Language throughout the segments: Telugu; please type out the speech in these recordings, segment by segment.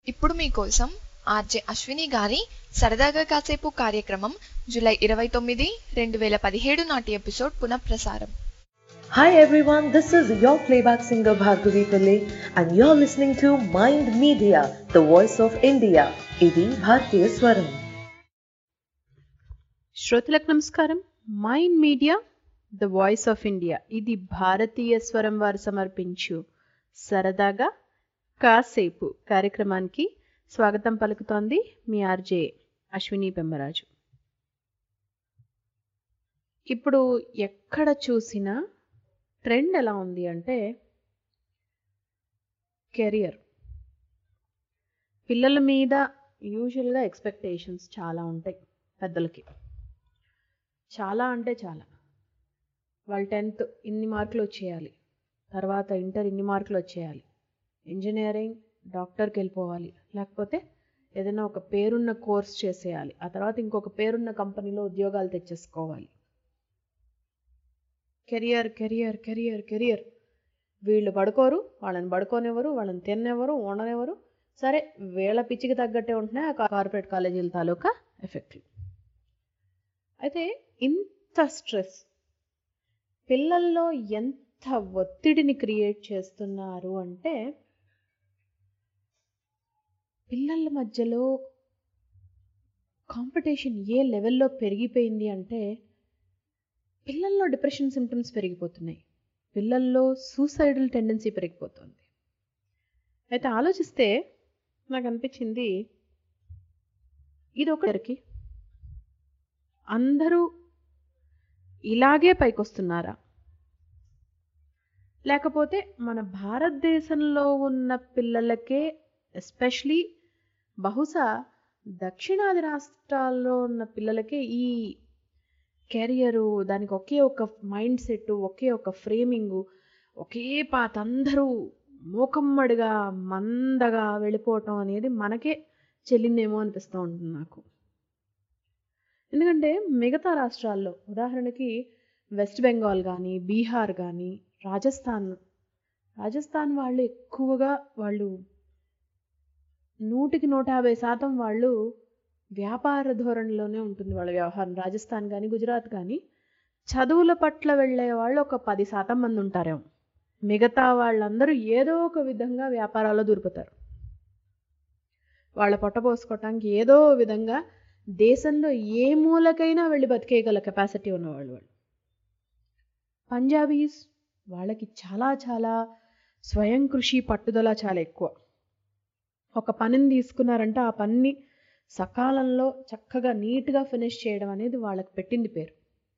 ఇప్పుడు మీకోసం ఆర్జే అశ్విని గారి సరదాగా కాసేపు కార్యక్రమం జూలై ఇరవై తొమ్మిది రెండు వేల పదిహేడు నాటి ఎపిసోడ్ పునఃప్రసారం Hi everyone, this is your playback singer Bhargavi Pillai and you're listening to Mind Media, the voice of India. ఇది భారతీయ స్వరం శ్రోతలకు నమస్కారం Mind Media the voice of India ఇది భారతీయ స్వరం వారు సమర్పించు సరదాగా కాసేపు కార్యక్రమానికి స్వాగతం పలుకుతోంది మీ ఆర్జే అశ్విని పెమ్మరాజు ఇప్పుడు ఎక్కడ చూసినా ట్రెండ్ ఎలా ఉంది అంటే కెరియర్ పిల్లల మీద యూజువల్గా ఎక్స్పెక్టేషన్స్ చాలా ఉంటాయి పెద్దలకి చాలా అంటే చాలా వాళ్ళు టెన్త్ ఇన్ని మార్కులు వచ్చేయాలి తర్వాత ఇంటర్ ఇన్ని మార్కులు వచ్చేయాలి ఇంజనీరింగ్ డాక్టర్కి వెళ్ళిపోవాలి లేకపోతే ఏదైనా ఒక పేరున్న కోర్స్ చేసేయాలి ఆ తర్వాత ఇంకొక పేరున్న కంపెనీలో ఉద్యోగాలు తెచ్చేసుకోవాలి కెరియర్ కెరియర్ కెరియర్ కెరియర్ వీళ్ళు పడుకోరు వాళ్ళని పడుకోనివ్వరు వాళ్ళని తిన్నెవరు ఉండనివ్వరు సరే వీళ్ళ పిచ్చికి తగ్గట్టే ఉంటున్నాయి ఆ కార్పొరేట్ కాలేజీల తాలూకా ఎఫెక్ట్లు అయితే ఇంత స్ట్రెస్ పిల్లల్లో ఎంత ఒత్తిడిని క్రియేట్ చేస్తున్నారు అంటే పిల్లల మధ్యలో కాంపిటీషన్ ఏ లెవెల్లో పెరిగిపోయింది అంటే పిల్లల్లో డిప్రెషన్ సిమ్టమ్స్ పెరిగిపోతున్నాయి పిల్లల్లో సూసైడల్ టెండెన్సీ పెరిగిపోతుంది అయితే ఆలోచిస్తే నాకు అనిపించింది ఇది ఒకరికి అందరూ ఇలాగే పైకొస్తున్నారా లేకపోతే మన భారతదేశంలో ఉన్న పిల్లలకే ఎస్పెషలీ బహుశా దక్షిణాది రాష్ట్రాల్లో ఉన్న పిల్లలకే ఈ కెరియరు దానికి ఒకే ఒక మైండ్ సెట్ ఒకే ఒక ఫ్రేమింగు ఒకే పాత అందరూ మూకమ్మడిగా మందగా వెళ్ళిపోవటం అనేది మనకే చెల్లిందేమో అనిపిస్తూ ఉంటుంది నాకు ఎందుకంటే మిగతా రాష్ట్రాల్లో ఉదాహరణకి వెస్ట్ బెంగాల్ కానీ బీహార్ కానీ రాజస్థాన్ రాజస్థాన్ వాళ్ళు ఎక్కువగా వాళ్ళు నూటికి నూట యాభై శాతం వాళ్ళు వ్యాపార ధోరణిలోనే ఉంటుంది వాళ్ళ వ్యవహారం రాజస్థాన్ కానీ గుజరాత్ కానీ చదువుల పట్ల వెళ్ళే వాళ్ళు ఒక పది శాతం మంది ఉంటారేమో మిగతా వాళ్ళందరూ ఏదో ఒక విధంగా వ్యాపారాల్లో దూరిపోతారు వాళ్ళ పొట్ట పోసుకోవటానికి ఏదో విధంగా దేశంలో ఏ మూలకైనా వెళ్ళి బతికేయగల కెపాసిటీ ఉన్నవాళ్ళు వాళ్ళు పంజాబీస్ వాళ్ళకి చాలా చాలా స్వయం కృషి పట్టుదల చాలా ఎక్కువ ఒక పనిని తీసుకున్నారంటే ఆ పనిని సకాలంలో చక్కగా నీట్గా ఫినిష్ చేయడం అనేది వాళ్ళకి పెట్టింది పేరు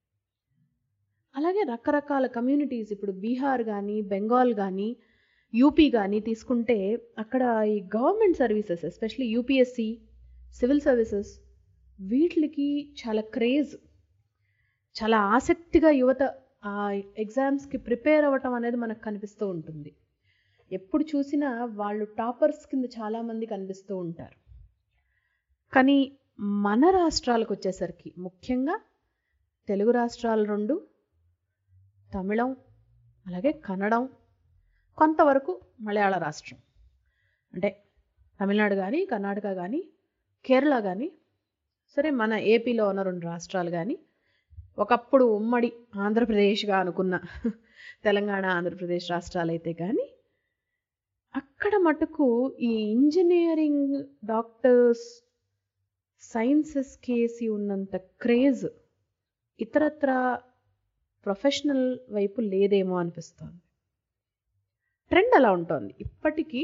అలాగే రకరకాల కమ్యూనిటీస్ ఇప్పుడు బీహార్ కానీ బెంగాల్ కానీ యూపీ కానీ తీసుకుంటే అక్కడ ఈ government services especially UPSC civil services వీటికి చాలా క్రేజ్ చాలా ఆసక్తిగా యువత ఆ ఎగ్జామ్స్కి ప్రిపేర్ అవ్వటం అనేది మనకు కనిపిస్తూ ఉంటుంది ఎప్పుడు చూసినా వాళ్ళు టాపర్స్ కింద చాలామంది కనిపిస్తూ ఉంటారు కానీ మన రాష్ట్రాలకు వచ్చేసరికి ముఖ్యంగా తెలుగు రాష్ట్రాలు రెండు తమిళం అలాగే కన్నడం కొంతవరకు మలయాళ రాష్ట్రం అంటే తమిళనాడు కానీ కర్ణాటక కానీ కేరళ కానీ సరే మన ఏపీలో ఉన్న రెండు రాష్ట్రాలు కానీ ఒకప్పుడు ఉమ్మడి ఆంధ్రప్రదేశ్గా అనుకున్న తెలంగాణ ఆంధ్రప్రదేశ్ రాష్ట్రాలు అయితే కానీ అక్కడ మటుకు ఈ ఇంజనీరింగ్ డాక్టర్స్ సైన్సెస్ కేసి ఉన్నంత క్రేజ్ ఇతరత్ర ప్రొఫెషనల్ వైపు లేదేమో అనిపిస్తోంది ట్రెండ్ అలా ఉంటుంది ఇప్పటికీ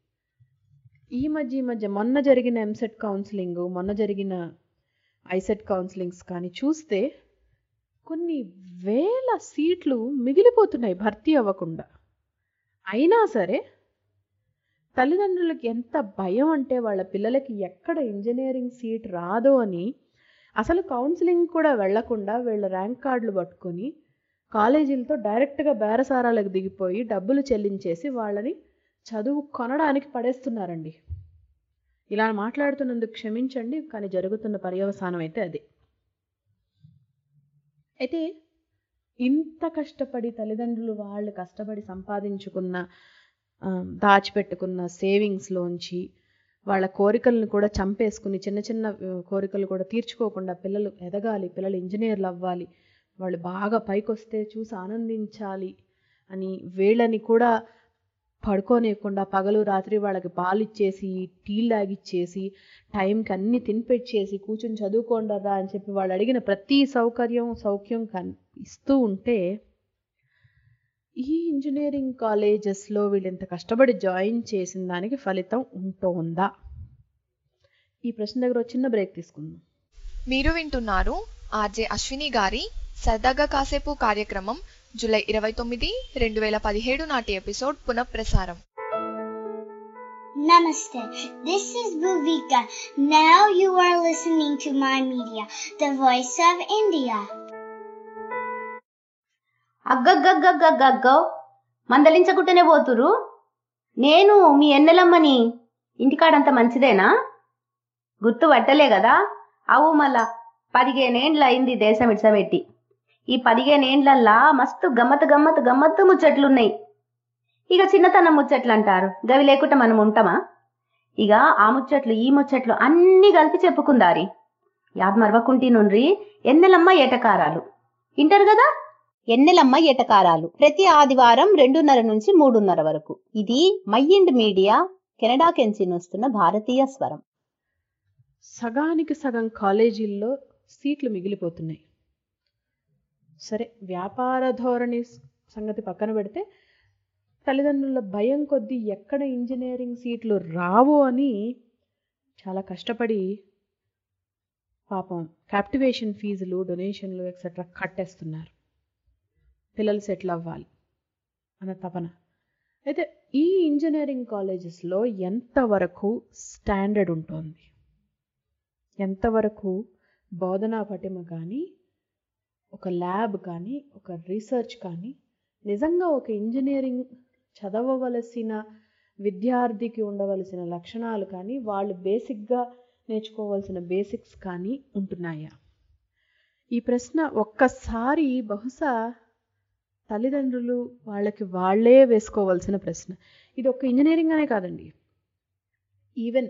ఈ మధ్య ఈ మధ్య మొన్న జరిగిన ఎంసెట్ కౌన్సిలింగ్ మొన్న జరిగిన ఐసెట్ కౌన్సిలింగ్స్ కానీ చూస్తే కొన్ని వేల సీట్లు మిగిలిపోతున్నాయి భర్తీ అవ్వకుండా అయినా సరే తల్లిదండ్రులకి ఎంత భయం అంటే వాళ్ళ పిల్లలకి ఎక్కడ ఇంజనీరింగ్ సీట్ రాదో అని అసలు కౌన్సిలింగ్ కూడా వెళ్లకుండా వీళ్ళ ర్యాంక్ కార్డులు పట్టుకొని కాలేజీలతో డైరెక్ట్గా బేరసారాలకు దిగిపోయి డబ్బులు చెల్లించేసి వాళ్ళని చదువు కొనడానికి పడేస్తున్నారండి ఇలా మాట్లాడుతున్నందుకు క్షమించండి కానీ జరుగుతున్న పర్యవసానం అయితే అది అయితే ఇంత కష్టపడి తల్లిదండ్రులు వాళ్ళు కష్టపడి సంపాదించుకున్న ఆ, దాచిపెట్టుకున్న సేవింగ్స్లోంచి వాళ్ళ కోరికలను కూడా చంపేసుకుని చిన్న చిన్న ఆ, కోరికలు కూడా తీర్చుకోకుండా పిల్లలు ఎదగాలి పిల్లలు ఇంజనీర్లు అవ్వాలి వాళ్ళు బాగా పైకొస్తే చూసి ఆనందించాలి అని వీళ్ళని కూడా పడుకోనివ్వకుండా పగలు రాత్రి వాళ్ళకి పాలు ఇచ్చేసి టీలు తాగిచ్చేసి టైంకి అన్ని తినిపెట్టేసి కూర్చొని చదువుకోండరా అని చెప్పి వాళ్ళు అడిగిన ప్రతి సౌకర్యం సౌఖ్యం కన్ ఇస్తూ ఉంటే ఈ ఇంజనీరింగ్ కాలేజెస్లో వీళ్ళు ఇంత కష్టపడి జాయిన్ చేసిన దానికి ఫలితం ఉంటుందా ఈ ప్రశ్న దగ్గర ఒక చిన్న బ్రేక్ తీసుకుందాం మీరు వింటున్నారు ఆర్జే అశ్విని గారి సరదాగా కాసేపు కార్యక్రమం జూలై ఇరవై తొమ్మిది రెండు వేల పదిహేడు నాటి ఎపిసోడ్ పునఃప్రసారం Namaste. This is Bhuvika. Now you are listening to my media, the voice of India. అగ్గగ్గగ్గగ్గగ్గో మందలించకుంటేనే పోతురు నేను మీ ఎన్నెలమ్మని ఇంటికాడంత మంచిదేనా గుర్తు పట్టలే కదా అవు మళ్ళా పదిహేనేండ్ల అయింది దేశం ఇడ్సబెట్టి ఈ పదిహేనేండ్లల్లా మస్తు గమ్మత్ గమ్మత్ గమ్మత్తు ముచ్చట్లున్నాయి ఇక చిన్నతనం ముచ్చట్లు అంటారు గవి లేకుండా మనం ఉంటామా ఇక ఆ ముచ్చట్లు ఈ ముచ్చట్లు అన్నీ కలిపి చెప్పుకుందారి యాద్ మరవకుంటి నుండ్రి ఎన్నెలమ్మ ఏటకారాలు వింటారు కదా ఎన్నెలమ్మ ఎటకారాలు ప్రతి ఆదివారం రెండున్నర నుంచి మూడున్నర వరకు ఇది మైండ్ మీడియా కెనడా కెంచి వస్తున్న భారతీయ స్వరం సగానికి సగం కాలేజీల్లో సీట్లు మిగిలిపోతున్నాయి సరే వ్యాపార ధోరణి స్- సంగతి పక్కన పెడితే తల్లిదండ్రుల భయం కొద్దీ ఎక్కడ ఇంజనీరింగ్ సీట్లు రావు అని చాలా కష్టపడి పాపం క్యాప్టివేషన్ ఫీజులు డొనేషన్లు ఎక్సెట్రా కట్టేస్తున్నారు పిల్లలు సెటిల్ అవ్వాలి అన్న తపన అయితే ఈ ఇంజనీరింగ్ కాలేజెస్లో ఎంతవరకు స్టాండర్డ్ ఉంటుంది ఎంతవరకు బోధనా పటిమ కానీ ఒక ల్యాబ్ కానీ ఒక రీసెర్చ్ కానీ నిజంగా ఒక ఇంజనీరింగ్ చదవవలసిన విద్యార్థికి ఉండవలసిన లక్షణాలు కానీ వాళ్ళు బేసిక్గా నేర్చుకోవాల్సిన బేసిక్స్ కానీ ఉంటున్నాయా ఈ ప్రశ్న ఒక్కసారి బహుశా తల్లిదండ్రులు వాళ్ళకి వాళ్ళే వేసుకోవాల్సిన ప్రశ్న ఇది ఒక ఇంజనీరింగ్ అనే కాదండి ఈవెన్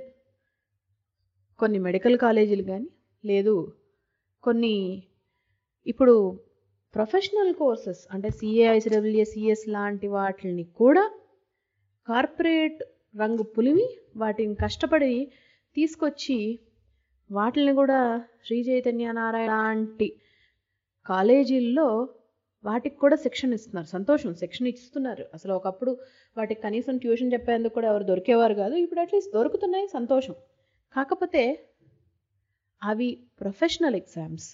కొన్ని మెడికల్ కాలేజీలు కానీ లేదు కొన్ని ఇప్పుడు ప్రొఫెషనల్ కోర్సెస్ అంటే సిఏ ఐసిడబ్ల్యూఏ సిఎస్ లాంటి వాటిని కూడా కార్పొరేట్ రంగు పులిమి వాటిని కష్టపడి తీసుకొచ్చి వాటిని కూడా శ్రీ చైతన్య నారాయణ లాంటి కాలేజీల్లో వాటికి కూడా శిక్షణ ఇస్తున్నారు సంతోషం శిక్షణ ఇస్తున్నారు అసలు ఒకప్పుడు వాటికి కనీసం ట్యూషన్ చెప్పేందుకు కూడా ఎవరు దొరికేవారు కాదు ఇప్పుడు అట్లీస్ట్ దొరుకుతున్నాయి సంతోషం కాకపోతే అవి ప్రొఫెషనల్ ఎగ్జామ్స్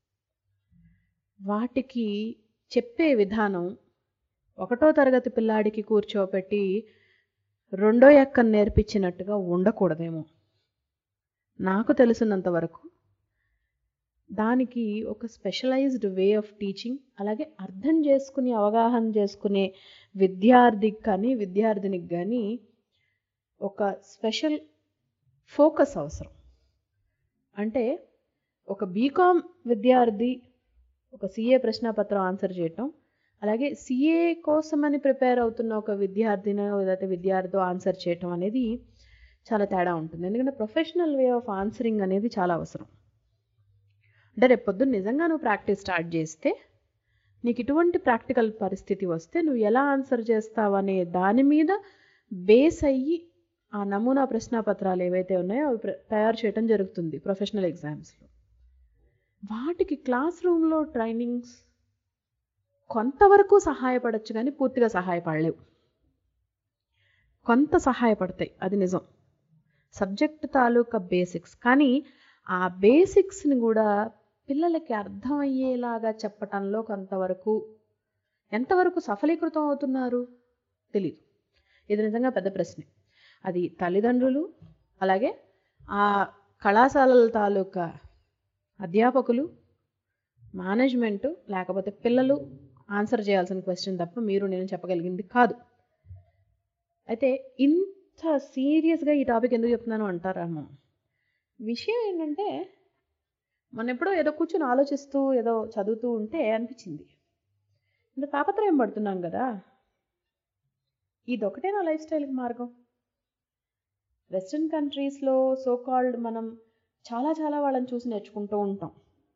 వాటికి చెప్పే విధానం ఒకటో తరగతి పిల్లాడికి కూర్చోపెట్టి రెండో ఎక్కను నేర్పించినట్టుగా ఉండకూడదేమో నాకు తెలిసినంత వరకు దానికి ఒక స్పెషలైజ్డ్ వే ఆఫ్ టీచింగ్ అలాగే అర్థం చేసుకుని అవగాహన చేసుకునే విద్యార్థికి కానీ విద్యార్థినికి కానీ ఒక స్పెషల్ ఫోకస్ అవసరం అంటే ఒక బీకామ్ విద్యార్థి ఒక సిఏ ప్రశ్నపత్రం ఆన్సర్ చేయటం అలాగే సిఏ కోసమని ప్రిపేర్ అవుతున్న ఒక విద్యార్థినో లేకపోతే విద్యార్థితో ఆన్సర్ చేయటం అనేది చాలా తేడా ఉంటుంది ఎందుకంటే ప్రొఫెషనల్ వే ఆఫ్ ఆన్సరింగ్ అనేది చాలా అవసరం అంటే రేపు పొద్దున్న నిజంగా నువ్వు ప్రాక్టీస్ స్టార్ట్ చేస్తే నీకు ఇటువంటి ప్రాక్టికల్ పరిస్థితి వస్తే నువ్వు ఎలా ఆన్సర్ చేస్తావు అనే దాని మీద బేస్ అయ్యి ఆ నమూనా ప్రశ్నాపత్రాలు ఏవైతే ఉన్నాయో అవి ప్ర- తయారు చేయడం జరుగుతుంది ప్రొఫెషనల్ ఎగ్జామ్స్లో వాటికి క్లాస్ రూమ్లో ట్రైనింగ్స్ కొంతవరకు సహాయపడచ్చు కానీ పూర్తిగా సహాయపడలేవు కొంత సహాయపడతాయి అది నిజం సబ్జెక్ట్ తాలూకా బేసిక్స్ కానీ ఆ బేసిక్స్ని కూడా పిల్లలకి అర్థమయ్యేలాగా చెప్పటంలో కొంతవరకు ఎంతవరకు సఫలీకృతం అవుతున్నారు తెలీదు ఇది నిజంగా పెద్ద ప్రశ్నే అది తల్లిదండ్రులు అలాగే ఆ కళాశాలల తాలూకా అధ్యాపకులు మేనేజ్మెంటు లేకపోతే పిల్లలు ఆన్సర్ చేయాల్సిన క్వశ్చన్ తప్ప మీరు నేను చెప్పగలిగింది కాదు అయితే ఇంత సీరియస్గా ఈ టాపిక్ ఎందుకు చెప్తున్నాను అంటారేమో విషయం ఏంటంటే మనం ఎప్పుడో ఏదో కూర్చొని ఆలోచిస్తూ ఏదో చదువుతూ ఉంటే అనిపించింది ఇంత తాపత్రయం పడుతున్నాం కదా ఇదొకటే నా లైఫ్ స్టైల్కి మార్గం వెస్ట్రన్ కంట్రీస్లో సో కాల్డ్ మనం చాలా చాలా వాళ్ళని చూసి నేర్చుకుంటూ ఉంటాం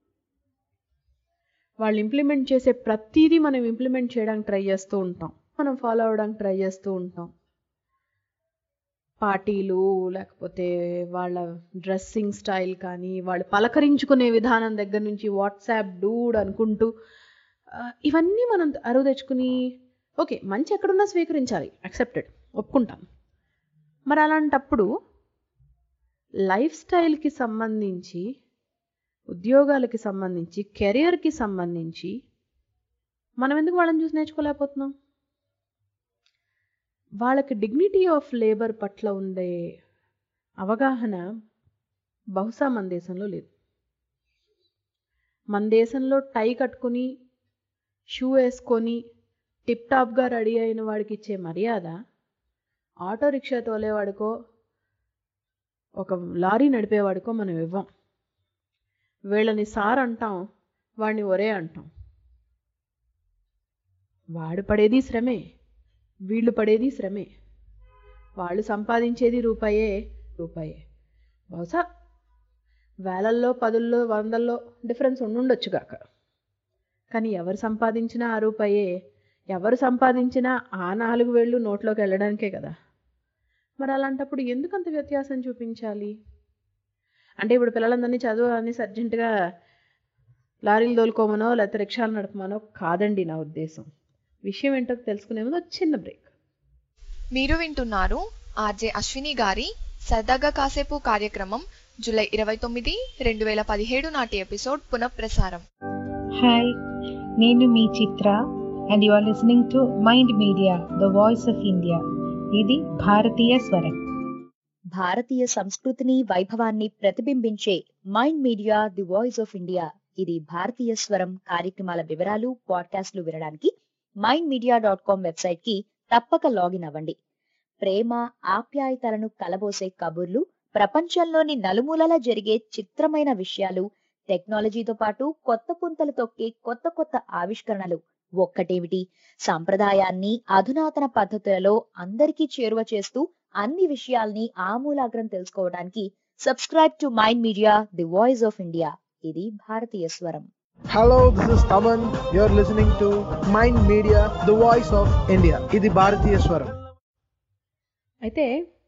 వాళ్ళు ఇంప్లిమెంట్ చేసే ప్రతిదీ మనం ఇంప్లిమెంట్ చేయడానికి ట్రై చేస్తూ ఉంటాం మనం ఫాలో అవ్వడానికి ట్రై చేస్తూ ఉంటాం పార్టీలు లేకపోతే వాళ్ళ డ్రెస్సింగ్ స్టైల్ కానీ వాళ్ళు పలకరించుకునే విధానం దగ్గర నుంచి వాట్సాప్ డూడ్ అనుకుంటూ ఆ, ఇవన్నీ మనం అరువు తెచ్చుకుని ఓకే మంచి ఎక్కడున్నా స్వీకరించాలి అక్సెప్టెడ్ ఒప్పుకుంటాం మరి అలాంటప్పుడు లైఫ్ స్టైల్కి సంబంధించి ఉద్యోగాలకి సంబంధించి కెరియర్కి సంబంధించి మనం ఎందుకు వాళ్ళని చూసి నేర్చుకోలేకపోతున్నాం వాళ్ళకి డిగ్నిటీ ఆఫ్ లేబర్ పట్ల ఉండే అవగాహన బహుశా మన దేశంలో లేదు మన దేశంలో టై కట్టుకుని షూ వేసుకొని టిప్ టాప్గా రెడీ అయిన వాడికి ఇచ్చే మర్యాద ఆటో రిక్షా తోలేవాడికో ఒక లారీ నడిపేవాడికో మనం ఇవ్వం వీళ్ళని సార్ అంటాం వాడిని ఒరే అంటాం వాడు పడేది శ్రమే వీళ్ళు పడేది శ్రమే వాళ్ళు సంపాదించేది రూపాయే రూపాయే బహుశా వేలల్లో పదుల్లో వందల్లో డిఫరెన్స్ ఉండుండొచ్చు కాక కానీ ఎవరు సంపాదించినా ఆ రూపాయే ఎవరు సంపాదించినా ఆ నాలుగు వేళ్ళు నోట్లోకి వెళ్ళడానికే కదా మరి అలాంటప్పుడు ఎందుకు అంత వ్యత్యాసం చూపించాలి అంటే ఇప్పుడు పిల్లలందరినీ చదువు అని అర్జెంటుగా లారీలు తోలుకోమనో లేకపోతే రిక్షాలు నడపమనో కాదండి నా ఉద్దేశం విషయం ఏంటో తెలుసుకునే ముందు ఒక చిన్న బ్రేక్ మీరు వింటున్నారు ఆర్జే అశ్విని గారి సరదాగా కాసేపు కార్యక్రమం జూలై ఇరవై తొమ్మిది రెండు వేల పదిహేడు నాటి ఎపిసోడ్ పునఃప్రసారం హాయ్ నేను మీ Chitra and you are listening to Mind Media the voice of India ఇది భారతీయ స్వరం భారతీయ సంస్కృతిని వైభవాన్ని ప్రతిబింబించే Mind Media the voice of India ఇది భారతీయ స్వరం కార్యక్రమాల వివరాలు పాడ్కాస్ట్లు వినడానికి Mind Media dot com website కి తప్పక లాగిన్ అవ్వండి ప్రేమ ఆప్యాయతలను కలబోసే కబుర్లు ప్రపంచంలోని నలుమూలల జరిగే చిత్రమైన విషయాలు టెక్నాలజీతో పాటు కొత్త పుంతలు తొక్కే కొత్త కొత్త ఆవిష్కరణలు ఒక్కటేమిటి సాంప్రదాయాన్ని అధునాతన పద్ధతులలో అందరికీ చేరువ చేస్తూ అన్ని విషయాల్ని ఆమూలాగ్రం తెలుసుకోవడానికి subscribe to Mind Media the voice of India ఇది భారతీయ స్వరం Hello, this is Taman. You're listening to Mind Media, the voice of India. ఇది భారతీయ స్వరం అయితే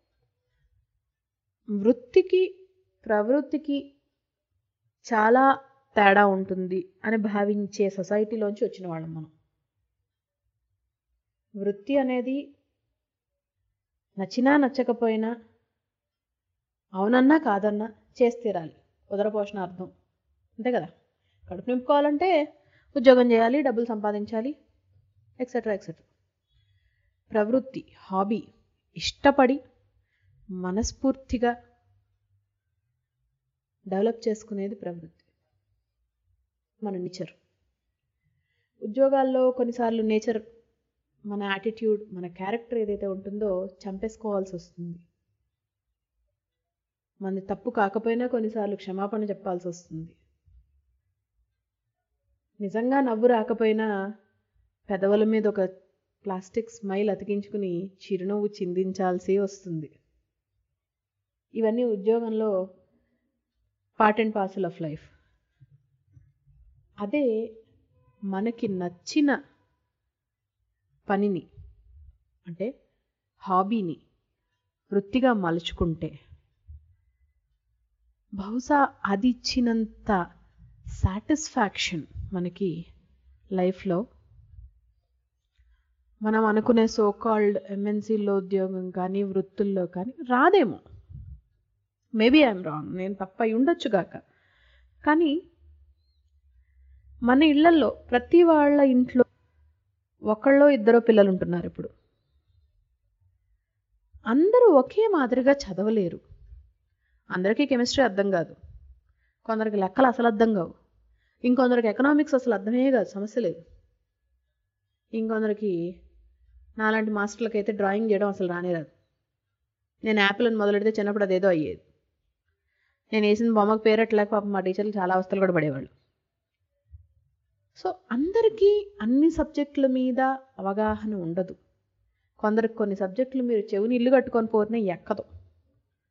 వృత్తికి ప్రవృత్తికి చాలా తేడా ఉంటుంది అని భావించే సొసైటీలోంచి వచ్చిన వాళ్ళం మనం వృత్తి అనేది నచ్చినా నచ్చకపోయినా అవునన్నా కాదన్నా చేసి తీరాలి ఉదరపోషణార్థం అంతే కదా కడుపు నింపుకోవాలంటే ఉద్యోగం చేయాలి డబ్బులు సంపాదించాలి ఎక్సెట్రా ఎక్సెట్రా ప్రవృత్తి హాబీ ఇష్టపడి మనస్ఫూర్తిగా డెవలప్ చేసుకునేది ప్రవృత్తి మన నేచర్ ఉద్యోగాల్లో కొన్నిసార్లు నేచర్ మన యాటిట్యూడ్ మన క్యారెక్టర్ ఏదైతే ఉంటుందో చంపేసుకోవాల్సి వస్తుంది మనది తప్పు కాకపోయినా కొన్నిసార్లు క్షమాపణ చెప్పాల్సి వస్తుంది నిజంగా నవ్వు రాకపోయినా పెదవుల మీద ఒక ప్లాస్టిక్ స్మైల్ అతికించుకుని చిరునవ్వు చిందించాల్సి వస్తుంది ఇవన్నీ ఉద్యోగంలో part and parcel of life అదే మనకి నచ్చిన పనిని అంటే హాబీని వృత్తిగా మలుచుకుంటే బహుశా అది ఇచ్చినంత సాటిస్ఫాక్షన్ మనకి లైఫ్లో మనం అనుకునే సో కాల్డ్ ఎంఎన్సీలో ఉద్యోగం కానీ వృత్తుల్లో కానీ రాదేమో మేబీ ఐఎమ్ రాంగ్ నేను తప్ప అయి ఉండొచ్చు గాక కానీ మన ఇళ్లలో ప్రతి వాళ్ళ ఇంట్లో ఒకళ్ళో ఇద్దరో పిల్లలు ఉంటున్నారు ఇప్పుడు అందరూ ఒకే మాదిరిగా చదవలేరు అందరికీ కెమిస్ట్రీ అర్థం కాదు కొందరికి లెక్కలు అసలు అర్థం కావు ఇంకొందరికి ఎకనామిక్స్ అసలు అర్థమే కాదు సమస్య లేదు ఇంకొందరికి నాలాంటి మాస్టర్లకి అయితే డ్రాయింగ్ చేయడం అసలు రానే రాదు నేను యాపిల్ అని మొదలెడితే చిన్నప్పుడు అదేదో అయ్యేది నేను వేసిన బొమ్మకు పేరట్లేక పాపం మా టీచర్లు చాలా అవస్థలు కూడా పడేవాళ్ళు సో అందరికీ అన్ని సబ్జెక్టుల మీద అవగాహన ఉండదు కొందరికి కొన్ని సబ్జెక్టులు మీరు చెవిని ఇల్లు కట్టుకొని పోరినా ఎక్కదు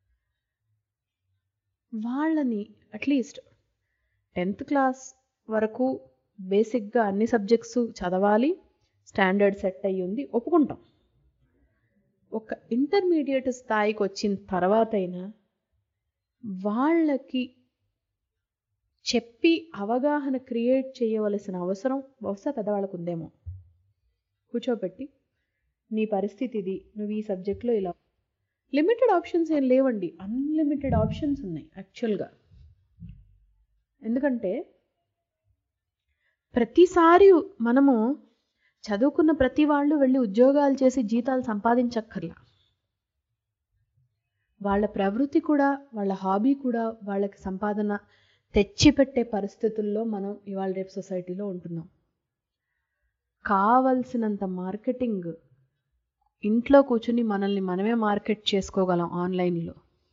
వాళ్ళని అట్లీస్ట్ టెన్త్ క్లాస్ వరకు బేసిక్గా అన్ని సబ్జెక్ట్స్ చదవాలి స్టాండర్డ్ సెట్ అయ్యి ఉంది ఒప్పుకుంటాం ఒక ఇంటర్మీడియట్ స్థాయికి వచ్చిన తర్వాత అయినా వాళ్ళకి చెప్పి అవగాహన క్రియేట్ చేయవలసిన అవసరం బహుశా పెద్దవాళ్ళకు ఉందేమో కూర్చోబెట్టి నీ పరిస్థితి ఇది నువ్వు ఈ సబ్జెక్ట్లో ఇలా లిమిటెడ్ ఆప్షన్స్ ఏం లేవండి అన్లిమిటెడ్ ఆప్షన్స్ ఉన్నాయి యాక్చువల్గా ఎందుకంటే ప్రతిసారి మనము చదువుకున్న ప్రతి వాళ్ళు వెళ్ళి ఉద్యోగాలు చేసి జీతాలు సంపాదించక్కర్లా వాళ్ళ ప్రవృత్తి కూడా వాళ్ళ హాబీ కూడా వాళ్ళకి సంపాదన తెచ్చిపెట్టే పరిస్థితుల్లో మనం ఇవాళ రేపు సొసైటీలో ఉంటున్నాం కావలసినంత మార్కెటింగ్ ఇంట్లో కూర్చుని మనల్ని మనమే మార్కెట్ చేసుకోగలం ఆన్లైన్లో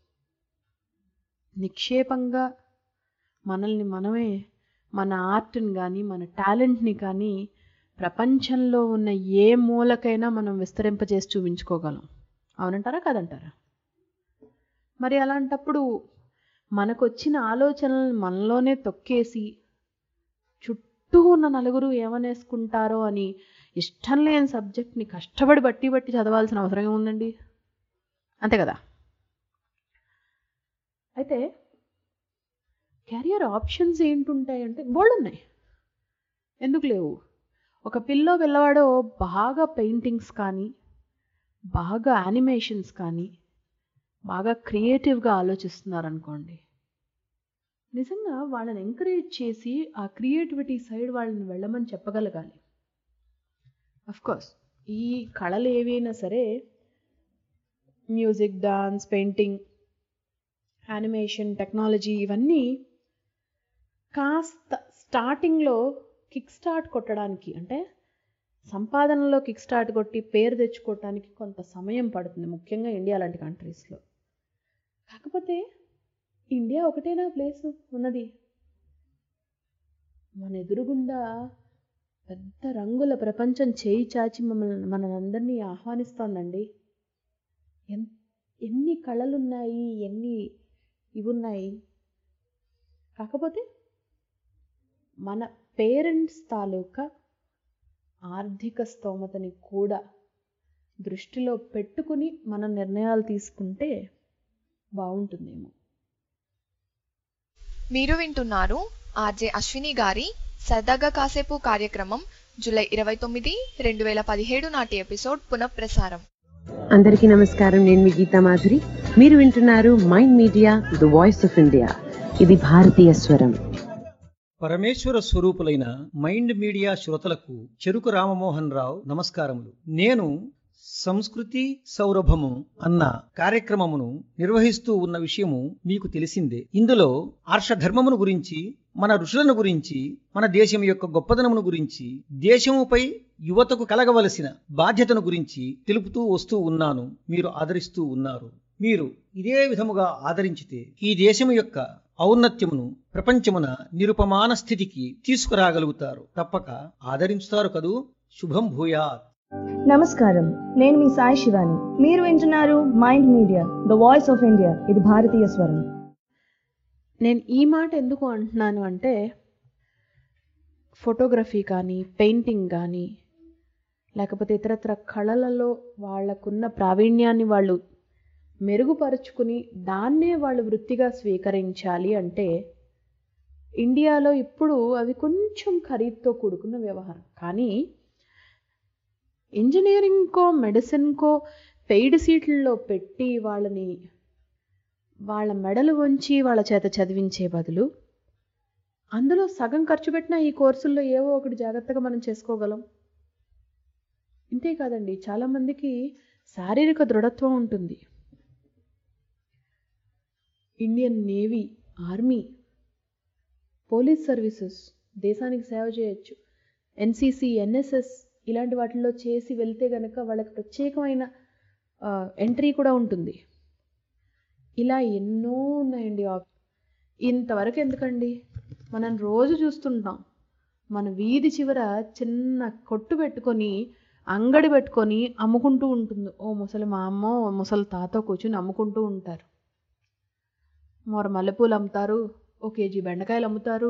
నిక్షేపంగా మనల్ని మనమే మన ఆర్ట్ని కానీ మన టాలెంట్ని కానీ ప్రపంచంలో ఉన్న ఏ మూలకైనా మనం విస్తరింపజేసి చూపించుకోగలం అవునంటారా కాదంటారా మరి అలాంటప్పుడు మనకు వచ్చిన ఆలోచనలను మనలోనే తొక్కేసి చుట్టూ ఉన్న నలుగురు ఏమనేసుకుంటారో అని ఇష్టం లేని సబ్జెక్ట్ని కష్టపడి బట్టి బట్టి చదవాల్సిన అవసరం ఏముందండి అంతే కదా అయితే కెరియర్ ఆప్షన్స్ ఏంటుంటాయంటే బోల్డ్ ఉన్నాయి ఎందుకు లేవు ఒక పిల్లో పిల్లవాడో బాగా పెయింటింగ్స్ కానీ బాగా యానిమేషన్స్ కానీ బాగా క్రియేటివ్గా ఆలోచిస్తున్నారు అనుకోండి నిజంగా వాళ్ళని ఎంకరేజ్ చేసి ఆ క్రియేటివిటీ సైడ్ వాళ్ళని వెళ్ళమని చెప్పగలగాలి కోర్స్ ఈ కళలు ఏవైనా సరే music dance painting animation technology ఇవన్నీ కాస్త స్టార్టింగ్లో కిక్ స్టార్ట్ కొట్టడానికి అంటే సంపాదనలో కిక్ స్టార్ట్ కొట్టి పేరు తెచ్చుకోవటానికి కొంత సమయం పడుతుంది ముఖ్యంగా ఇండియా లాంటి కంట్రీస్లో కాకపోతే ఇండియా ఒకటేనా ప్లేస్ ఉన్నది మన ఎదురుగుండా పెద్ద రంగుల ప్రపంచం చేయి చాచి మమ్మల్ని మనందరినీ ఆహ్వానిస్తోందండి ఎన్ ఎన్ని కళలున్నాయి ఎన్ని ఇవి ఉన్నాయి కాకపోతే మన పేరెంట్స్ తాలూకా ఆర్థిక స్తోమతని కూడా దృష్టిలో పెట్టుకుని మనం నిర్ణయాలు తీసుకుంటే బాగుంటుందేమో మీరు వింటున్నారు ఆర్జే అశ్విని గారి సరదాగా కాసేపు కార్యక్రమం జూలై ఇరవై తొమ్మిది రెండు వేల పదిహేడు నాటి ఎపిసోడ్ పునఃప్రసారం అందరికీ నమస్కారం నేను మీ గీతా మాధురి మీరు వింటున్నారు Mind Media the voice of India ఇది భారతీయ స్వరం పరమేశ్వర స్వరూపులైన మైండ్ మీడియా శ్రోతలకు చెరుకు రామమోహన్ రావు నమస్కారములు నేను సంస్కృతి సౌరభము అన్న కార్యక్రమమును నిర్వహిస్తూ ఉన్న విషయము మీకు తెలిసిందే ఇందులో ఆర్షధర్మమును గురించి మన ఋషులను గురించి మన దేశం యొక్క గొప్పదనమును గురించి దేశముపై యువతకు కలగవలసిన బాధ్యతను గురించి తెలుపుతూ వస్తూ ఉన్నాను మీరు ఆదరిస్తూ ఉన్నారు మీరు ఇదే విధముగా ఆదరించితే ఈ దేశము యొక్క ఔన్నత్యమును ప్రపంచమున నిరుపమాన స్థితికి తీసుకురాగలుగుతారు తప్పక ఆదరించుతారు కదూ శుభం భూయాత్ నమస్కారం నేను మీ సాయి శివాని మీరు వింటున్నారు Mind Media the voice of India ఇది భారతీయ స్వరం నేను ఈ మాట ఎందుకు అంటున్నాను అంటే ఫోటోగ్రఫీ కానీ పెయింటింగ్ కానీ లేకపోతే ఇతరత్ర కళలలో వాళ్ళకున్న ప్రావీణ్యాన్ని వాళ్ళు మెరుగుపరుచుకుని దాన్నే వాళ్ళు వృత్తిగా స్వీకరించాలి అంటే ఇండియాలో ఇప్పుడు అవి కొంచెం ఖరీదుతో కూడుకున్న వ్యవహారం కానీ ఇంజనీరింగ్కో మెడిసిన్కో పెయిడ్ సీట్లలో పెట్టి వాళ్ళని వాళ్ళ మెడలు వంచి వాళ్ళ చేత చదివించే బదులు అందులో సగం ఖర్చు పెట్టిన ఈ కోర్సుల్లో ఏవో ఒకటి జాగ్రత్తగా మనం చేసుకోగలం ఇంతే కాదండి చాలామందికి శారీరక దృఢత్వం ఉంటుంది Indian navy army police services దేశానికి సేవ చేయొచ్చు ఎన్సిసి ఎన్ఎస్ఎస్ ఇలాంటి వాటిల్లో చేసి వెళ్తే గనక వాళ్ళకి ప్రత్యేకమైన ఎంట్రీ కూడా ఉంటుంది ఇలా ఎన్నో ఉన్నాయండి ఇంతవరకు ఎందుకండి మనం రోజు చూస్తుంటాం మన వీధి చివర చిన్న కొట్టు పెట్టుకొని అంగడి పెట్టుకొని అమ్ముకుంటూ ఉంటుంది ఓ ముసలి మా అమ్మ ఓ ముసలి తాత కూర్చుని అమ్ముకుంటూ ఉంటారు మోర మల్లెపూలు అమ్ముతారు ఓ కేజీ బెండకాయలు అమ్ముతారు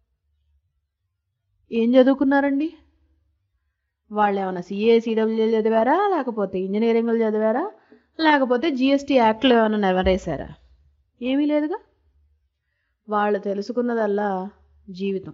ఏం చదువుకున్నారండి వాళ్ళు ఏమైనా సిఏ సిడబ్ల్యూ చదివారా లేకపోతే ఇంజనీరింగ్లు చదివారా లేకపోతే జిఎస్టీ యాక్ట్లో ఏమైనా నెరవేరేశారా ఏమీ లేదుగా వాళ్ళు తెలుసుకున్నదల్లా జీవితం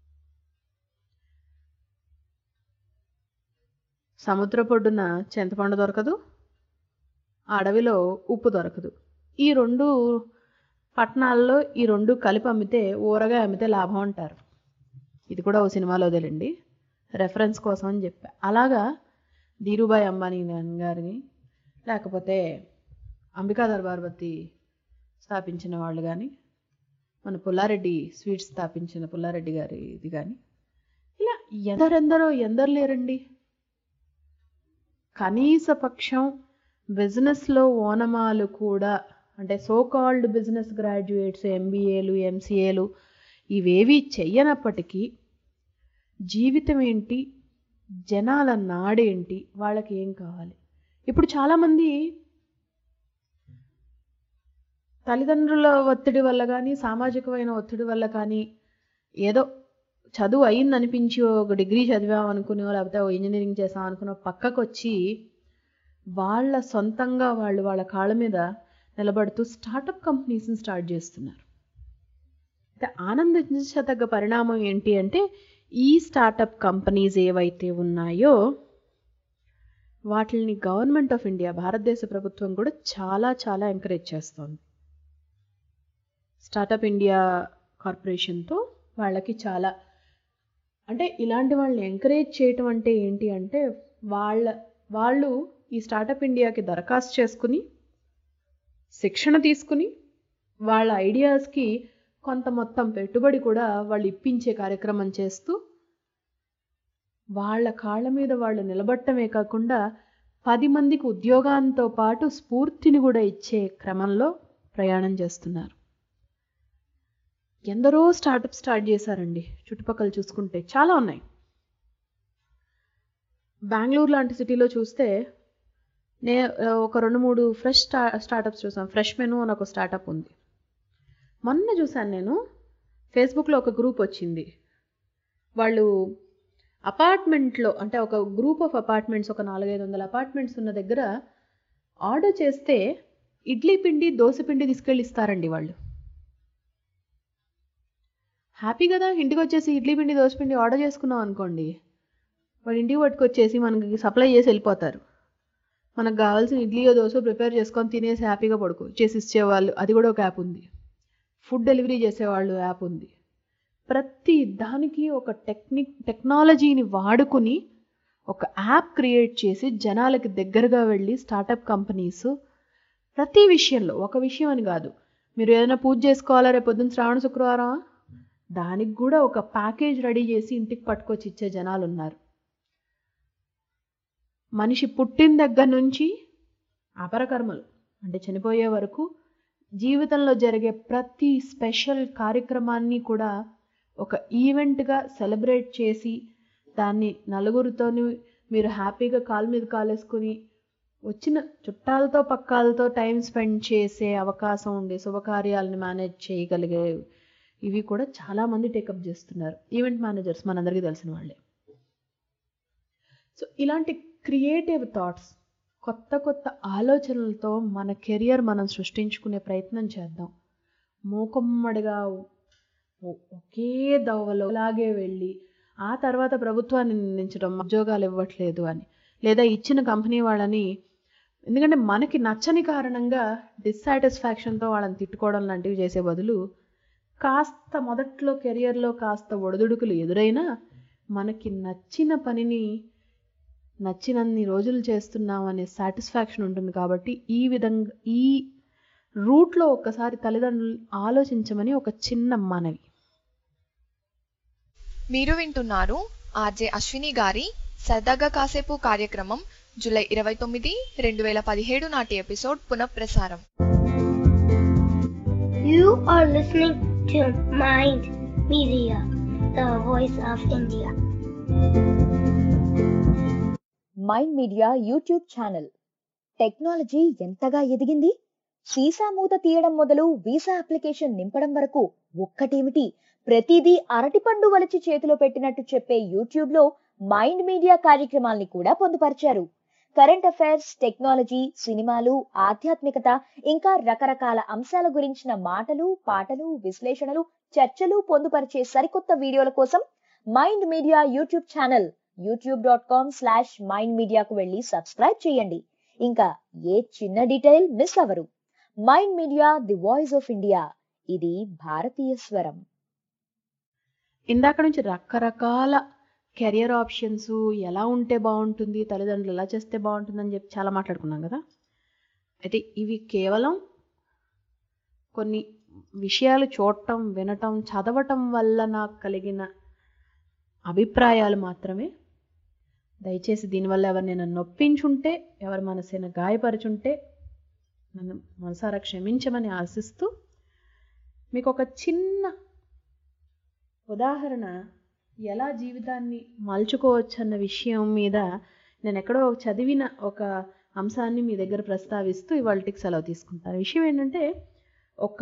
సముద్ర పొడ్డున చింతపండు దొరకదు అడవిలో ఉప్పు దొరకదు ఈ రెండు పట్టణాల్లో ఈ రెండు కలిపి అమ్మితే ఊరగా అమ్మితే లాభం అంటారు ఇది కూడా ఓ సినిమాలో తెలియండి రెఫరెన్స్ కోసం అని చెప్పా అలాగా ధీరుభాయ్ అంబానీ గారిని లేకపోతే అంబికా దర్బార్వతి స్థాపించిన వాళ్ళు కానీ మన పుల్లారెడ్డి స్వీట్స్ స్థాపించిన పుల్లారెడ్డి గారి ఇది కానీ ఇలా ఎందరెందరో ఎందరు లేరండి కనీస పక్షం బిజినెస్లో ఓనమాలు కూడా అంటే సో కాల్డ్ బిజినెస్ గ్రాడ్యుయేట్స్ ఎంబీఏలు ఎంసీఏలు ఇవేవి చెయ్యనప్పటికీ జీవితం ఏంటి జనాల నాడేంటి వాళ్ళకి ఏం కావాలి ఇప్పుడు చాలామంది తల్లిదండ్రుల ఒత్తిడి వల్ల కానీ సామాజికమైన ఒత్తిడి వల్ల కానీ ఏదో చదువు అయిందనిపించి ఒక డిగ్రీ చదివాం అనుకునో లేకపోతే ఓ ఇంజనీరింగ్ చేసాం అనుకునో పక్కకు వచ్చి వాళ్ళ సొంతంగా వాళ్ళు వాళ్ళ కాళ్ళ మీద నిలబడుతూ స్టార్టప్ కంపెనీస్ని స్టార్ట్ చేస్తున్నారు అయితే ఆనందించదగ్గ పరిణామం ఏంటి అంటే ఈ స్టార్టప్ కంపెనీస్ ఏవైతే ఉన్నాయో వాటిని గవర్నమెంట్ ఆఫ్ ఇండియా భారతదేశ ప్రభుత్వం కూడా చాలా చాలా ఎంకరేజ్ చేస్తోంది స్టార్టప్ ఇండియా కార్పొరేషన్తో వాళ్ళకి చాలా అంటే ఇలాంటి వాళ్ళని ఎంకరేజ్ చేయటం అంటే ఏంటి అంటే వాళ్ళ వాళ్ళు ఈ స్టార్టప్ ఇండియాకి దరఖాస్తు చేసుకుని శిక్షణ తీసుకుని వాళ్ళ ఐడియాస్కి కొంత మొత్తం పెట్టుబడి కూడా వాళ్ళు ఇప్పించే కార్యక్రమం చేస్తూ వాళ్ళ కాళ్ళ మీద వాళ్ళు నిలబడటమే కాకుండా పది మందికి ఉద్యోగాంతో పాటు స్ఫూర్తిని కూడా ఇచ్చే క్రమంలో ప్రయాణం చేస్తున్నారు ఎందరో స్టార్టప్ స్టార్ట్ చేశారండి చుట్టుపక్కల చూసుకుంటే చాలా ఉన్నాయి బెంగళూరు లాంటి సిటీలో చూస్తే నే ఒక రెండు మూడు ఫ్రెష్ స్టా స్టార్టప్స్ చూసాను ఫ్రెష్ మెను అని ఒక స్టార్టప్ ఉంది మొన్న చూశాను నేను ఫేస్బుక్లో ఒక గ్రూప్ వచ్చింది వాళ్ళు అపార్ట్మెంట్లో అంటే ఒక గ్రూప్ ఆఫ్ అపార్ట్మెంట్స్ ఒక నాలుగైదు వందల అపార్ట్మెంట్స్ ఉన్న దగ్గర ఆర్డర్ చేస్తే ఇడ్లీ పిండి దోశ పిండి తీసుకెళ్ళి ఇస్తారండి వాళ్ళు హ్యాపీ కదా ఇంటికి వచ్చేసి ఇడ్లీ పిండి దోశ పిండి ఆర్డర్ చేసుకున్నాం అనుకోండి వాడు ఇంటికి పట్టుకొచ్చేసి మనకి సప్లై చేసి వెళ్ళిపోతారు మనకు కావాల్సిన ఇడ్లీయో దోశ ప్రిపేర్ చేసుకొని తినేసి హ్యాపీగా పడుకో చేసి ఇచ్చేవాళ్ళు అది కూడా ఒక యాప్ ఉంది ఫుడ్ డెలివరీ చేసేవాళ్ళు యాప్ ఉంది ప్రతి దానికి ఒక టెక్నిక్ టెక్నాలజీని వాడుకుని ఒక యాప్ క్రియేట్ చేసి జనాలకి దగ్గరగా వెళ్ళి స్టార్టప్ కంపెనీస్ ప్రతి విషయంలో ఒక విషయం అని కాదు మీరు ఏదైనా పూజ చేసుకోవాలా రేపు పొద్దున్న శ్రావణ శుక్రవారం దానికి కూడా ఒక ప్యాకేజ్ రెడీ చేసి ఇంటికి పట్టుకొచ్చి ఇచ్చే జనాలు ఉన్నారు మనిషి పుట్టిన దగ్గర నుంచి అపరకర్మలు అంటే చనిపోయే వరకు జీవితంలో జరిగే ప్రతి స్పెషల్ కార్యక్రమాన్ని కూడా ఒక ఈవెంట్గా సెలబ్రేట్ చేసి దాన్ని నలుగురితోని మీరు హ్యాపీగా కాలు మీద కాలేసుకుని వచ్చిన చుట్టాలతో పక్కాలతో టైం స్పెండ్ చేసే అవకాశం ఉండే శుభకార్యాలను మేనేజ్ చేయగలిగే ఇవి కూడా చాలామంది టేకప్ చేస్తున్నారు ఈవెంట్ మేనేజర్స్ మనందరికీ తెలిసిన వాళ్ళే సో ఇలాంటి క్రియేటివ్ థాట్స్ కొత్త కొత్త ఆలోచనలతో మన కెరియర్ మనం సృష్టించుకునే ప్రయత్నం చేద్దాం మూకమ్మడిగా ఒకే దవలో అలాగే వెళ్ళి ఆ తర్వాత ప్రభుత్వాన్ని నిందించడం ఉద్యోగాలు ఇవ్వట్లేదు అని లేదా ఇచ్చిన కంపెనీ వాళ్ళని ఎందుకంటే మనకి నచ్చని కారణంగా డిస్సాటిస్ఫాక్షన్తో వాళ్ళని తిట్టుకోవడం లాంటివి చేసే బదులు కాస్త మొదట్లో కెరియర్లో కాస్త ఒడిదుడుకులు ఎదురైనా మనకి నచ్చిన పనిని నచ్చినన్ని రోజులు చేస్తున్నాం అనే సాటిస్ఫాక్షన్ ఉంటుంది కాబట్టి ఈ విధంగా ఈ రూట్లో ఒక్కసారి తల్లిదండ్రులు ఆలోచించమని ఒక చిన్న మనవి మీరు వింటున్నారు ఆర్జే అశ్విని గారి సరదాగా కాసేపు కార్యక్రమం జూలై ఇరవై తొమ్మిది రెండు వేల పదిహేడు నాటి ఎపిసోడ్ పునఃప్రసారం You are listening to Mind Media, the voice of India. Mind Media YouTube channel technology ఎంతగా ఎదిగింది సీసా మూత తీయడం మొదలు వీసా అప్లికేషన్ నింపడం వరకు ఒక్కటేమిటి ప్రతిదీ అరటిపండు వలిచి చేతిలో పెట్టినట్టు చెప్పే యూట్యూబ్ లో మైండ్ మీడియా కార్యక్రమాల్ని కూడా పొందుపరిచారు కరెంట్ అఫైర్స్ టెక్నాలజీ సినిమాలు ఆధ్యాత్మికత ఇంకా రకరకాల అంశాల గురించిన మాటలు పాటలు విశ్లేషణలు చర్చలు పొందుపరిచే సరికొత్త వీడియోల కోసం Mind Media YouTube channel YouTube dot com slash Mind మీడియాకు వెళ్ళి సబ్స్క్రైబ్ చేయండి ఇంకా ఏ చిన్న డీటెయిల్ మిస్ అవ్వరు Mind Media the voice of India ఇది భారతీయ స్వరం ఇందాక నుంచి రకరకాల కెరియర్ ఆప్షన్స్ ఎలా ఉంటే బాగుంటుంది తల్లిదండ్రులు ఎలా చేస్తే బాగుంటుందని చెప్పి చాలా మాట్లాడుకున్నాం కదా అయితే ఇవి కేవలం కొన్ని విషయాలు చూడటం వినటం చదవటం వల్ల నాకు కలిగిన అభిప్రాయాలు మాత్రమే దయచేసి దీనివల్ల ఎవరినైనా నొప్పించుంటే ఎవరి మనసైనా గాయపరుచుంటే నన్ను మనసారా క్షమించమని ఆశిస్తూ మీకు ఒక చిన్న ఉదాహరణ ఎలా జీవితాన్ని మలుచుకోవచ్చు అన్న విషయం మీద నేను ఎక్కడో చదివిన ఒక అంశాన్ని మీ దగ్గర ప్రస్తావిస్తూ ఇవాళకి సెలవు తీసుకుంటాను విషయం ఏంటంటే ఒక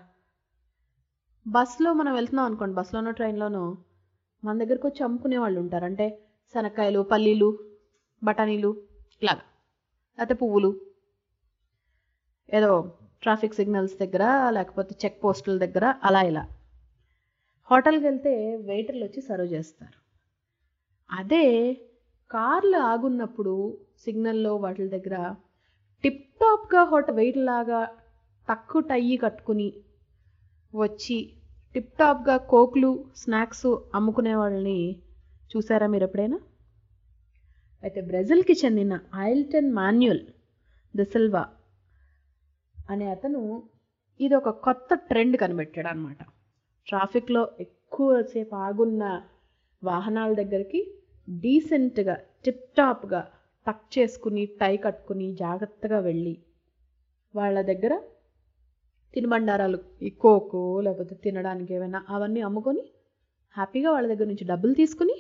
బస్సులో మనం వెళ్తున్నాం అనుకోండి బస్సులోనో ట్రైన్లోనో మన దగ్గరకు వచ్చి అమ్ముకునే వాళ్ళు ఉంటారు అంటే శనక్కాయలు పల్లీలు బఠానీలు ఇలాగా లేకపోతే పువ్వులు ఏదో ట్రాఫిక్ సిగ్నల్స్ దగ్గర లేకపోతే చెక్ పోస్టుల దగ్గర అలా ఇలా హోటల్కి వెళ్తే వెయిటర్లు వచ్చి సర్వ్ చేస్తారు అదే కార్లు ఆగున్నప్పుడు సిగ్నల్లో వాటి దగ్గర టిప్ టాప్గా హోటల్ వెయిట్ లాగా తక్కువ టయ్యి కట్టుకుని వచ్చి టిప్ టాప్గా కోక్లు స్నాక్స్ అమ్ముకునే వాళ్ళని చూసారా మీరు ఎప్పుడైనా అయితే బ్రెజిల్కి చెందిన ఐల్టన్ మాన్యుల్ దిసిల్వా అనే అతను ఇది ఒక కొత్త ట్రెండ్ కనిపెట్టాడు అనమాట ట్రాఫిక్లో ఎక్కువసేపు ఆగున్న వాహనాల దగ్గరికి డీసెంట్గా టిప్ టాప్గా టక్ చేసుకుని టై కట్టుకుని జాగ్రత్తగా వెళ్ళి వాళ్ళ దగ్గర తినుబండారాలు ఈ కోకో లేకపోతే తినడానికి ఏమైనా అవన్నీ అమ్ముకొని హ్యాపీగా వాళ్ళ దగ్గర నుంచి డబ్బులు తీసుకుని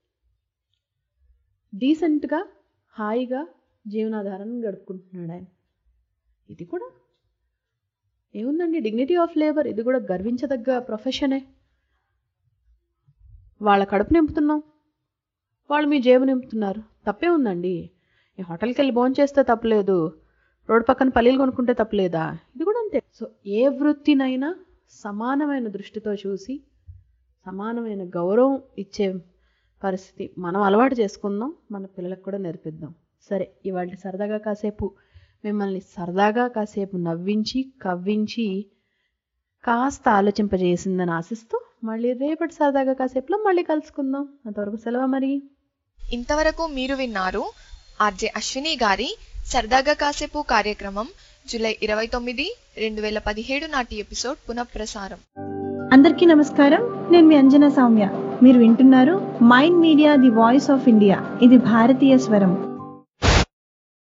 డీసెంట్గా హాయిగా జీవనాధారం గడుపుకుంటున్నాడు ఆయన ఇది కూడా ఏముందండి డిగ్నిటీ ఆఫ్ లేబర్ ఇది కూడా గర్వించదగ్గ ప్రొఫెషనే వాళ్ళ కడుపు నింపుతున్నాం వాళ్ళు మీ జేబు నింపుతున్నారు తప్పే ఉందండి ఈ హోటల్కి వెళ్ళి భోజనం చేస్తే తప్పలేదు రోడ్డు పక్కన పల్లీలు కొనుక్కుంటే తప్పలేదా ఇది కూడా అంతే సో ఏ వృత్తినైనా సమానమైన దృష్టితో చూసి సమానమైన గౌరవం ఇచ్చే పరిస్థితి మనం అలవాటు చేసుకుందాం మన పిల్లలకు కూడా నేర్పిద్దాం సరే ఇవాళ సరదాగా కాసేపు మిమ్మల్ని సరదాగా కాసేపు నవ్వించి కవ్వించి కాస్త ఆలోచింపజేసిందని ఆశిస్తూ మళ్ళీ రేపటి సరదాగా కాసేపులో మళ్ళీ కలుసుకుందాం అంతవరకు సెలవు మరి ఇంతవరకు మీరు విన్నారు ఆర్జే అశ్విని గారి సరదాగా కాసేపు కార్యక్రమం జూలై ఇరవై తొమ్మిది రెండు వేల పదిహేడు నాటి ఎపిసోడ్ పునఃప్రసారం అందరికీ నమస్కారం నేను మీ అంజనా సౌమ్య మీరు వింటున్నారు Mind Media the voice of India ఇది భారతీయ స్వరం